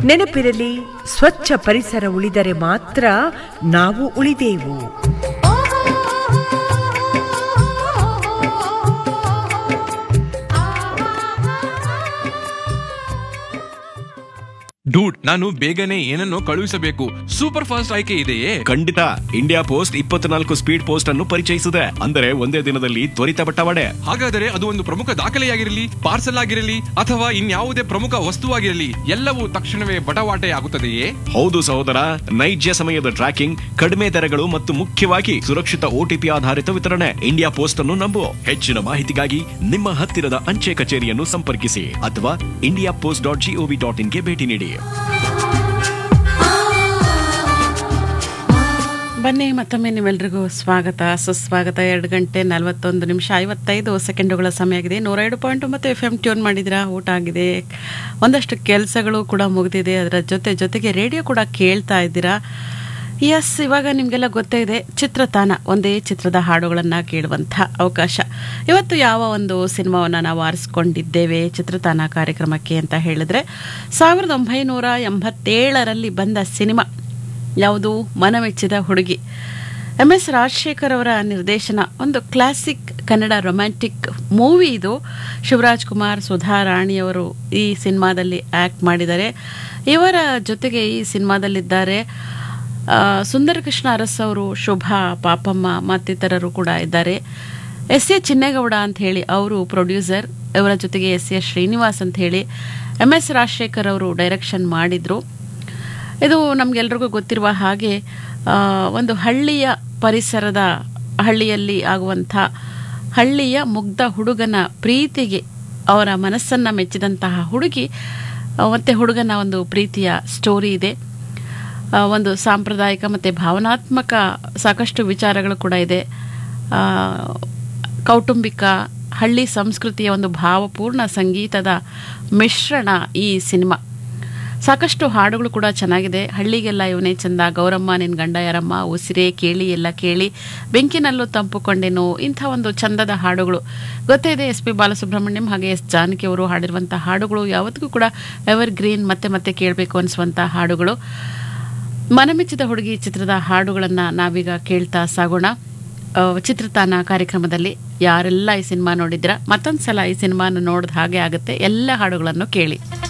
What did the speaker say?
ನೆನಪಿರಲಿ ಸ್ವಚ್ಛ ಪರಿಸರ ಉಳಿದರೆ ಮಾತ್ರ ನಾವು ಉಳಿದೇವು ಡೂಡ್ ನಾನು ಬೇಗನೆ ಏನನ್ನೋ ಕಳುಹಿಸಬೇಕು ಸೂಪರ್ ಫಾಸ್ಟ್ ಆಯ್ಕೆ ಇದೆಯೇ ಖಂಡಿತ ಇಂಡಿಯಾ ಪೋಸ್ಟ್ ಇಪ್ಪತ್ನಾಲ್ಕು ಸ್ಪೀಡ್ ಪೋಸ್ಟ್ ಅನ್ನು ಪರಿಚಯಿಸಿದೆ ಅಂದರೆ ಒಂದೇ ದಿನದಲ್ಲಿ ತ್ವರಿತ ಬಟ್ಟವಾಡೆ ಹಾಗಾದರೆ ಅದು ಒಂದು ಪ್ರಮುಖ ದಾಖಲೆಯಾಗಿರಲಿ ಪಾರ್ಸಲ್ ಆಗಿರಲಿ ಅಥವಾ ಇನ್ಯಾವುದೇ ಪ್ರಮುಖ ವಸ್ತುವಾಗಿರಲಿ ಎಲ್ಲವೂ ತಕ್ಷಣವೇ ಬಟವಾಟೆ ಆಗುತ್ತದೆಯೇ ಹೌದು ಸಹೋದರ ನೈಜ ಸಮಯದ ಟ್ರ್ಯಾಕಿಂಗ್ ಕಡಿಮೆ ದರಗಳು ಮತ್ತು ಮುಖ್ಯವಾಗಿ ಸುರಕ್ಷಿತ ಓಟಿಪಿ ಆಧಾರಿತ ವಿತರಣೆ ಇಂಡಿಯಾ ಪೋಸ್ಟ್ ಅನ್ನು ನಂಬು ಹೆಚ್ಚಿನ ಮಾಹಿತಿಗಾಗಿ ನಿಮ್ಮ ಹತ್ತಿರದ ಅಂಚೆ ಕಚೇರಿಯನ್ನು ಸಂಪರ್ಕಿಸಿ ಅಥವಾ India post dot gov dot ಇನ್ಗೆ ಭೇಟಿ ನೀಡಿ ಬನ್ನಿ ಮತ್ತೊಮ್ಮೆ ನಿಮ್ಮೆಲ್ರಿಗೂ ಸ್ವಾಗತ ಸುಸ್ವಾಗತ ಎರಡು ಗಂಟೆ ನಲವತ್ತೊಂದು ನಿಮಿಷ ಐವತ್ತೈದು ಸೆಕೆಂಡುಗಳ ಸಮಯ ಆಗಿದೆ ನೂರ ಎರಡು ಪಾಯಿಂಟ್ ಒಂಬತ್ತು ಎಫ್ ಎಮ್ ಟ್ಯೂನ್ ಮಾಡಿದಿರಾ ಊಟ ಆಗಿದೆ ಒಂದಷ್ಟು ಕೆಲಸಗಳು ಕೂಡ ಮುಗಿದಿದೆ ಅದರ ಜೊತೆ ಜೊತೆಗೆ ರೇಡಿಯೋ ಕೂಡ ಕೇಳ್ತಾ ಇದ್ದೀರಾ ಎಸ್ ಇವಾಗ ನಿಮಗೆಲ್ಲ ಗೊತ್ತೇ ಇದೆ ಚಿತ್ರತಾನ ಒಂದೇ ಚಿತ್ರದ ಹಾಡುಗಳನ್ನು ಕೇಳುವಂಥ ಅವಕಾಶ ಇವತ್ತು ಯಾವ ಒಂದು ಸಿನಿಮಾವನ್ನು ನಾವು ಆರಿಸ್ಕೊಂಡಿದ್ದೇವೆ ಚಿತ್ರತಾನ ಕಾರ್ಯಕ್ರಮಕ್ಕೆ ಅಂತ ಹೇಳಿದ್ರೆ ಸಾವಿರದ ಒಂಬೈನೂರ ಎಂಬತ್ತೇಳರಲ್ಲಿ ಬಂದ ಸಿನಿಮಾ ಯಾವುದು ಮನಮೆಚ್ಚಿದ ಹುಡುಗಿ ಎಂ ಎಸ್ ರಾಜಶೇಖರ್ ಅವರ ನಿರ್ದೇಶನ ಒಂದು ಕ್ಲಾಸಿಕ್ ಕನ್ನಡ ರೊಮ್ಯಾಂಟಿಕ್ ಮೂವಿ ಇದು ಶಿವರಾಜ್ ಕುಮಾರ್ ಸುಧಾ ರಾಣಿಯವರು ಈ ಸಿನಿಮಾದಲ್ಲಿ ಆ್ಯಕ್ಟ್ ಮಾಡಿದ್ದಾರೆ ಇವರ ಜೊತೆಗೆ ಈ ಸಿನಿಮಾದಲ್ಲಿದ್ದಾರೆ ಆ, ಸುಂದರಕೃಷ್ಣ ಅರಸ್ ಅವರು ಶುಭಾ ಪಾಪಮ್ಮ ಮತ್ತಿತರರು ಕೂಡ ಇದ್ದಾರೆ ಎಸ್ ಎ ಚಿನ್ನೇಗೌಡ ಅಂತ ಹೇಳಿ ಅವರು ಪ್ರೊಡ್ಯೂಸರ್ ಇವರ ಜೊತೆಗೆ ಎಸ್ ಎ ಶ್ರೀನಿವಾಸ್ ಅಂತ ಹೇಳಿ ಎಂ ಎಸ್ ರಾಜಶೇಖರ್ ಅವರು ಡೈರೆಕ್ಷನ್ ಮಾಡಿದ್ರು ಇದು ನಮಗೆಲ್ರಿಗೂ ಗೊತ್ತಿರುವ ಹಾಗೆ ಆ, ಒಂದು ಹಳ್ಳಿಯ ಪರಿಸರದ ಹಳ್ಳಿಯಲ್ಲಿ ಆಗುವಂಥ ಹಳ್ಳಿಯ ಮುಗ್ಧ ಹುಡುಗನ ಪ್ರೀತಿಗೆ ಅವರ ಮನಸ್ಸನ್ನು ಮೆಚ್ಚಿದಂತಹ ಹುಡುಗಿ ಆ, ಮತ್ತೆ ಹುಡುಗನ ಒಂದು ಪ್ರೀತಿಯ ಸ್ಟೋರಿ ಇದೆ ಆ, ಒಂದು ಸಾಂಪ್ರದಾಯಿಕ ಮತ್ತು ಭಾವನಾತ್ಮಕ ಸಾಕಷ್ಟು ವಿಚಾರಗಳು ಕೂಡ ಇದೆ ಆ, ಕೌಟುಂಬಿಕ ಹಳ್ಳಿ ಸಂಸ್ಕೃತಿಯ ಒಂದು ಭಾವಪೂರ್ಣ ಸಂಗೀತದ ಮಿಶ್ರಣ ಈ ಸಿನಿಮಾ ಸಾಕಷ್ಟು ಹಾಡುಗಳು ಕೂಡ ಚೆನ್ನಾಗಿದೆ ಹಳ್ಳಿಗೆಲ್ಲ ಇವನೇ ಚಂದ ಗೌರಮ್ಮ ನಿನ್ ಗಂಡ ಯಾರಮ್ಮ ಉಸಿರೇ ಕೇಳಿ ಎಲ್ಲ ಕೇಳಿ ಬೆಂಕಿನಲ್ಲೂ ತಂಪುಕೊಂಡೆನು ಇಂಥ ಒಂದು ಚಂದದ ಹಾಡುಗಳು ಗೊತ್ತೇ ಇದೆ ಎಸ್ ಪಿ ಬಾಲಸುಬ್ರಹ್ಮಣ್ಯಂ ಹಾಗೆ ಎಸ್ ಜಾನಕಿ ಅವರು ಹಾಡಿರುವಂಥ ಹಾಡುಗಳು ಯಾವತ್ತಿಗೂ ಕೂಡ ಎವರ್ ಗ್ರೀನ್ ಮತ್ತೆ ಮತ್ತೆ ಕೇಳಬೇಕು ಅನಿಸುವಂಥ ಹಾಡುಗಳು ಮನಮೆಚ್ಚಿದ ಹುಡುಗಿ ಚಿತ್ರದ ಹಾಡುಗಳನ್ನು ನಾವೀಗ ಕೇಳ್ತಾ ಸಾಗೋಣ ಆ, ಚಿತ್ರತಾನ ಕಾರ್ಯಕ್ರಮದಲ್ಲಿ ಯಾರೆಲ್ಲ ಈ ಸಿನಿಮಾ ನೋಡಿದ್ರ ಮತ್ತೊಂದು ಸಲ ಈ ಸಿನಿಮಾನ ನೋಡಿದ ಹಾಗೆ ಆಗುತ್ತೆ ಎಲ್ಲ ಹಾಡುಗಳನ್ನು ಕೇಳಿ